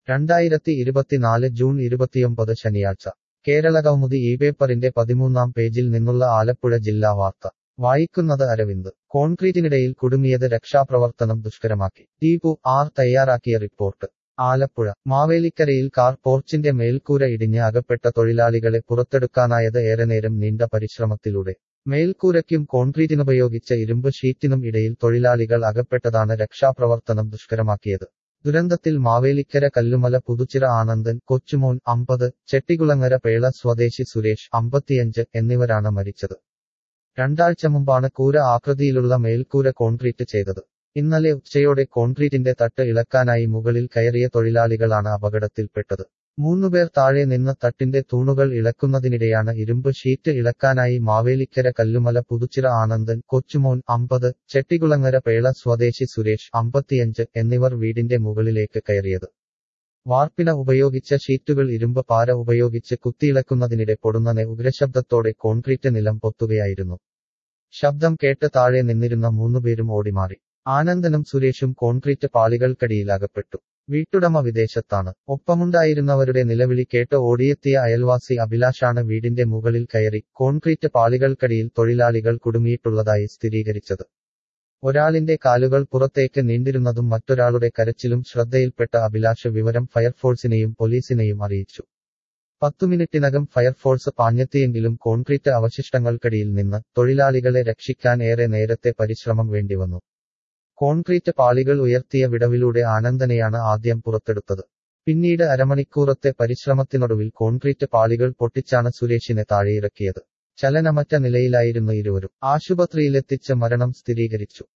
രണ്ടായിരത്തി ഇരുപത്തിനാല് ജൂൺ ഇരുപത്തിയൊമ്പത് ശനിയാഴ്ച കേരളകൗമുദി ഈ പേപ്പറിന്റെ പതിമൂന്നാം പേജിൽ നിന്നുള്ള ആലപ്പുഴ ജില്ലാ വാർത്ത വായിക്കുന്നത് അരവിന്ദ് കോൺക്രീറ്റിനിടയിൽ കുടുങ്ങിയത് രക്ഷാപ്രവർത്തനം ദുഷ്കരമാക്കി ദീപു ആർ തയ്യാറാക്കിയ റിപ്പോർട്ട് ആലപ്പുഴ മാവേലിക്കരയിൽ കാർ പോർച്ചിന്റെ മേൽക്കൂര ഇടിഞ്ഞ് അകപ്പെട്ട തൊഴിലാളികളെ പുറത്തെടുക്കാനായത് ഏറെ നേരം നീണ്ട പരിശ്രമത്തിലൂടെ മേൽക്കൂരയ്ക്കും കോൺക്രീറ്റിനുപയോഗിച്ച ഇരുമ്പ് ഷീറ്റിനും ഇടയിൽ തൊഴിലാളികൾ അകപ്പെട്ടതാണ് രക്ഷാപ്രവർത്തനം ദുഷ്കരമാക്കിയത് ദുരന്തത്തിൽ മാവേലിക്കര കല്ലുമല പുതുച്ചിറ ആനന്ദൻ കൊച്ചുമോൻ അമ്പത് ചെട്ടികുളങ്ങര പേള സ്വദേശി സുരേഷ് അമ്പത്തിയഞ്ച് എന്നിവരാണ് മരിച്ചത് രണ്ടാഴ്ച മുമ്പാണ് കൂര ആകൃതിയിലുള്ള മേൽക്കൂര കോൺക്രീറ്റ് ചെയ്തത് ഇന്നലെ ഉച്ചയോടെ കോൺക്രീറ്റിന്റെ തട്ട് ഇളക്കാനായി മുകളിൽ കയറിയ തൊഴിലാളികളാണ് അപകടത്തിൽപ്പെട്ടത് മൂന്നുപേർ താഴെ നിന്ന് തട്ടിന്റെ തൂണുകൾ ഇളക്കുന്നതിനിടെയാണ് ഇരുമ്പ് ഷീറ്റ് ഇളക്കാനായി മാവേലിക്കര കല്ലുമല പുതുച്ചിറ ആനന്ദൻ കൊച്ചുമോൻ അമ്പത് ചെട്ടികുളങ്ങര പേള സ്വദേശി സുരേഷ് അമ്പത്തിയഞ്ച് എന്നിവർ വീടിന്റെ മുകളിലേക്ക് കയറിയത് വാർപ്പിന ഉപയോഗിച്ച ഷീറ്റുകൾ ഇരുമ്പ് പാര ഉപയോഗിച്ച് കുത്തിയിളക്കുന്നതിനിടെ പൊടുന്നനെ ഉഗ്രശബ്ദത്തോടെ കോൺക്രീറ്റ് നിലം പൊത്തുകയായിരുന്നു ശബ്ദം കേട്ട് താഴെ നിന്നിരുന്ന മൂന്നുപേരും ഓടിമാറി ആനന്ദനും സുരേഷും കോൺക്രീറ്റ് പാളികൾക്കടിയിൽ അകപ്പെട്ടു വീട്ടുടമ വിദേശത്താണ് ഒപ്പമുണ്ടായിരുന്നവരുടെ നിലവിളി കേട്ട് ഓടിയെത്തിയ അയൽവാസി അഭിലാഷാണ് വീടിന്റെ മുകളിൽ കയറി കോൺക്രീറ്റ് പാളികൾക്കടിയിൽ തൊഴിലാളികൾ കുടുങ്ങിയിട്ടുള്ളതായി സ്ഥിരീകരിച്ചത് ഒരാളിന്റെ കാലുകൾ പുറത്തേക്ക് നീണ്ടിരുന്നതും മറ്റൊരാളുടെ കരച്ചിലും ശ്രദ്ധയിൽപ്പെട്ട അഭിലാഷ് വിവരം ഫയർഫോഴ്സിനെയും പോലീസിനെയും അറിയിച്ചു പത്തു മിനിറ്റിനകം ഫയർഫോഴ്സ് പാഞ്ഞെത്തിയെങ്കിലും കോൺക്രീറ്റ് അവശിഷ്ടങ്ങൾക്കടിയിൽ നിന്ന് തൊഴിലാളികളെ രക്ഷിക്കാൻ ഏറെ നേരത്തെ പരിശ്രമം വേണ്ടിവന്നു കോൺക്രീറ്റ് പാളികൾ ഉയർത്തിയ വിടവിലൂടെ ആനന്ദനെയാണ് ആദ്യം പുറത്തെടുത്തത് പിന്നീട് അരമണിക്കൂറത്തെ പരിശ്രമത്തിനൊടുവിൽ കോൺക്രീറ്റ് പാളികൾ പൊട്ടിച്ചാണ് സുരേഷിനെ താഴെയിറക്കിയത് ചലനമറ്റ നിലയിലായിരുന്നു ഇരുവരും ആശുപത്രിയിലെത്തിച്ച് മരണം സ്ഥിരീകരിച്ചു